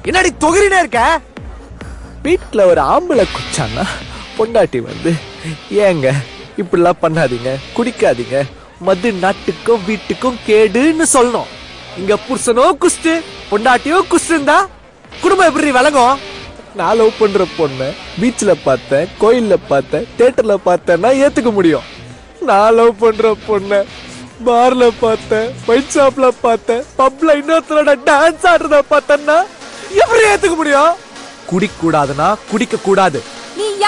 என்னடி தொகுறினே இருக்க வீட்டுல ஒரு ஆம்பளை குச்சான்னா பொண்டாட்டி வந்து ஏங்க இப்படிலாம் பண்ணாதீங்க குடிக்காதீங்க மது நாட்டுக்கும் வீட்டுக்கும் கேடுன்னு சொல்லணும் இங்க புருஷனோ குஸ்து பொண்டாட்டியோ குஸ்துந்தா குடும்பம் எப்படி விளங்கும் நான் லவ் பண்ற பொண்ணை பீச்ல பார்த்தேன் கோயில்ல பார்த்தேன் தியேட்டர்ல பார்த்தேன்னா ஏத்துக்க முடியும் நான் லவ் பண்ற பொண்ணை பார்ல பார்த்தேன் ஒயிட் ஷாப்ல பார்த்தேன் பப்ல இன்னொருத்தரோட டான்ஸ் ஆடுறத பார்த்தேன்னா எப்படி ஏத்துக்க முடியும் குடிக்க கூடாதுன்னா குடிக்க கூடாது